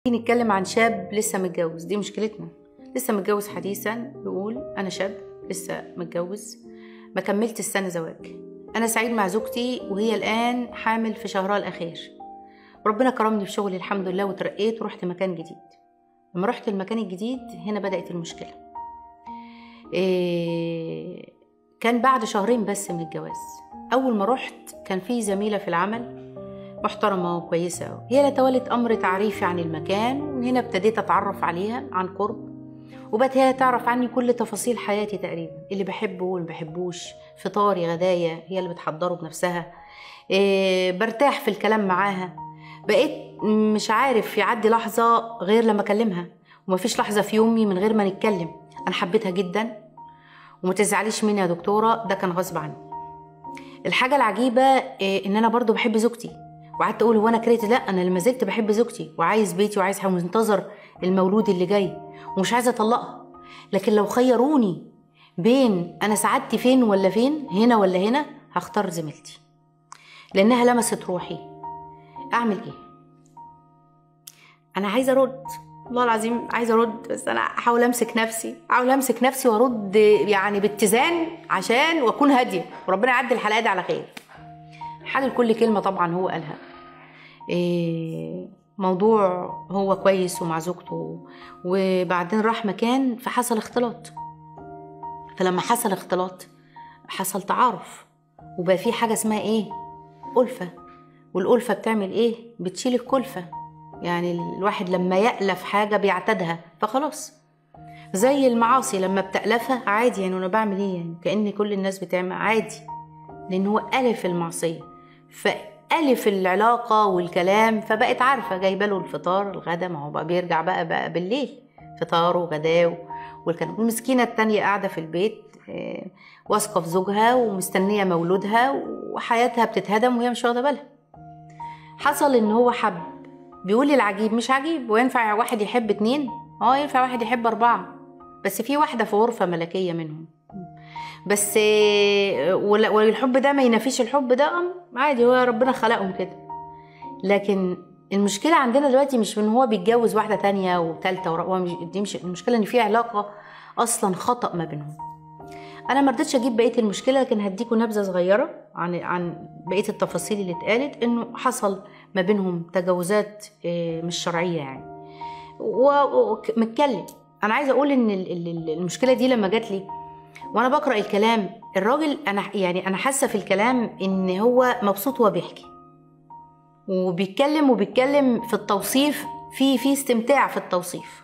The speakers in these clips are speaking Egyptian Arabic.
نتكلم عن شاب لسه متجوز دي مشكلتنا لسه متجوز حديثا بيقول انا شاب لسه متجوز ما كملت السنه زواج انا سعيد مع زوجتي وهي الان حامل في شهرها الاخير وربنا كرمني في شغلي الحمد لله وترقيت ورحت مكان جديد لما رحت المكان الجديد هنا بدات المشكله إيه كان بعد شهرين بس من الجواز اول ما رحت كان في زميله في العمل محترمة وكويسة أوي هي اللي تولت أمر تعريفي عن المكان ومن هنا ابتديت أتعرف عليها عن قرب وبقت هي تعرف عني كل تفاصيل حياتي تقريبا اللي بحبه واللي بحبوش فطاري غدايا هي اللي بتحضره بنفسها إيه برتاح في الكلام معاها بقيت مش عارف يعدي لحظة غير لما أكلمها ومفيش لحظة في يومي من غير ما نتكلم أنا حبيتها جدا وما تزعليش مني يا دكتورة ده كان غصب عني الحاجة العجيبة إيه إن أنا برضو بحب زوجتي وقعدت اقول هو انا كرهت لا انا لما زلت بحب زوجتي وعايز بيتي وعايز حاجه ومنتظر المولود اللي جاي ومش عايزه اطلقها لكن لو خيروني بين انا سعادتي فين ولا فين هنا ولا هنا هختار زميلتي لانها لمست روحي اعمل ايه انا عايزه ارد والله العظيم عايزه ارد بس انا احاول امسك نفسي احاول امسك نفسي وارد يعني باتزان عشان واكون هاديه وربنا يعدي الحلقه دي على خير حلل كل كلمه طبعا هو قالها إيه موضوع هو كويس ومع زوجته وبعدين راح مكان فحصل اختلاط فلما حصل اختلاط حصل تعارف وبقى في حاجه اسمها ايه ألفة والألفة بتعمل ايه بتشيل الكلفة يعني الواحد لما يألف حاجة بيعتادها فخلاص زي المعاصي لما بتألفها عادي يعني انا بعمل ايه يعني كأن كل الناس بتعمل عادي لان هو ألف المعصية فألف العلاقة والكلام فبقت عارفة جايبة له الفطار الغدا ما هو بقى بيرجع بقى, بقى بالليل فطاره وغداه والكلام والمسكينة التانية قاعدة في البيت واثقة في زوجها ومستنية مولودها وحياتها بتتهدم وهي مش واخدة بالها حصل ان هو حب بيقول لي العجيب مش عجيب وينفع واحد يحب اتنين اه ينفع واحد يحب اربعة بس في واحدة في غرفة ملكية منهم بس والحب ده ما ينافيش الحب ده عادي هو ربنا خلقهم كده لكن المشكلة عندنا دلوقتي مش من هو بيتجوز واحدة تانية وتالتة ورابعة دي مش المشكلة ان في علاقة اصلا خطأ ما بينهم انا ما رضيتش اجيب بقية المشكلة لكن هديكم نبذة صغيرة عن عن بقية التفاصيل اللي اتقالت انه حصل ما بينهم تجاوزات مش شرعية يعني ومتكلم انا عايزة اقول ان المشكلة دي لما جات لي وانا بقرا الكلام الراجل انا يعني انا حاسه في الكلام ان هو مبسوط وهو بيحكي وبيتكلم وبيتكلم في التوصيف في في استمتاع في التوصيف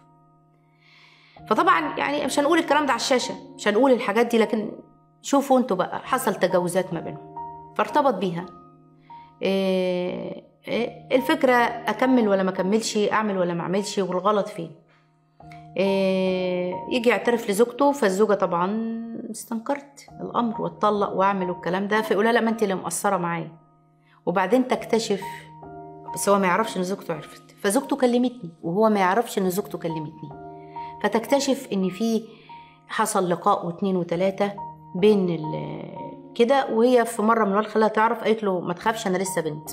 فطبعا يعني مش هنقول الكلام ده على الشاشه مش هنقول الحاجات دي لكن شوفوا انتوا بقى حصل تجاوزات ما بينهم فارتبط بيها إيه إيه الفكره اكمل ولا ما اكملش اعمل ولا ما اعملش والغلط فين يجي يعترف لزوجته فالزوجه طبعا استنكرت الامر واتطلق واعمل والكلام ده فيقولها لا ما انت اللي مقصره معايا وبعدين تكتشف بس هو ما يعرفش ان زوجته عرفت فزوجته كلمتني وهو ما يعرفش ان زوجته كلمتني فتكتشف ان في حصل لقاء واتنين وتلاته بين كده وهي في مره من المرات خلاها تعرف قالت له ما تخافش انا لسه بنت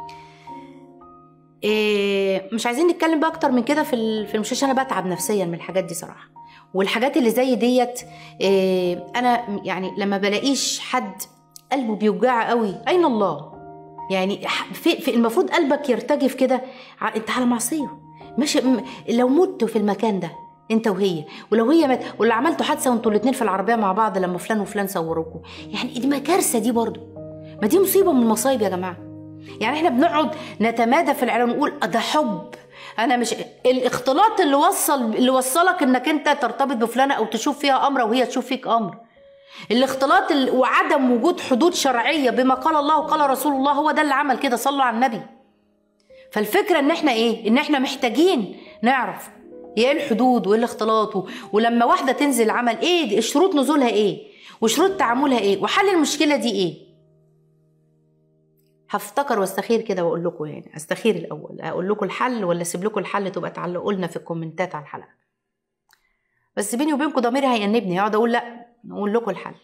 إيه مش عايزين نتكلم بقى اكتر من كده في في المشاشه انا بتعب نفسيا من الحاجات دي صراحه والحاجات اللي زي ديت إيه انا يعني لما بلاقيش حد قلبه بيوجع قوي اين الله يعني في, في المفروض قلبك يرتجف كده انت على معصيه ماشي لو مت في المكان ده انت وهي ولو هي مات ولو عملتوا حادثه وانتوا الاثنين في العربيه مع بعض لما فلان وفلان صوروكوا يعني دي ما كارثه دي برضو ما دي مصيبه من المصايب يا جماعه يعني احنا بنقعد نتمادى في العلاقه ونقول ده حب انا مش الاختلاط اللي وصل اللي وصلك انك انت ترتبط بفلانه او تشوف فيها امر وهي تشوف فيك امر الاختلاط وعدم وجود حدود شرعيه بما قال الله وقال رسول الله هو ده اللي عمل كده صلوا على النبي فالفكره ان احنا ايه ان احنا محتاجين نعرف ايه الحدود وايه الاختلاط ولما واحده تنزل عمل ايه شروط نزولها ايه وشروط تعاملها ايه وحل المشكله دي ايه هفتكر واستخير كده واقول لكم يعني استخير الاول اقول لكم الحل ولا اسيب لكم الحل تبقى تعلقوا لنا في الكومنتات على الحلقه بس بيني وبينكم ضميري هيأنبني هقعد اقول لا نقول لكم الحل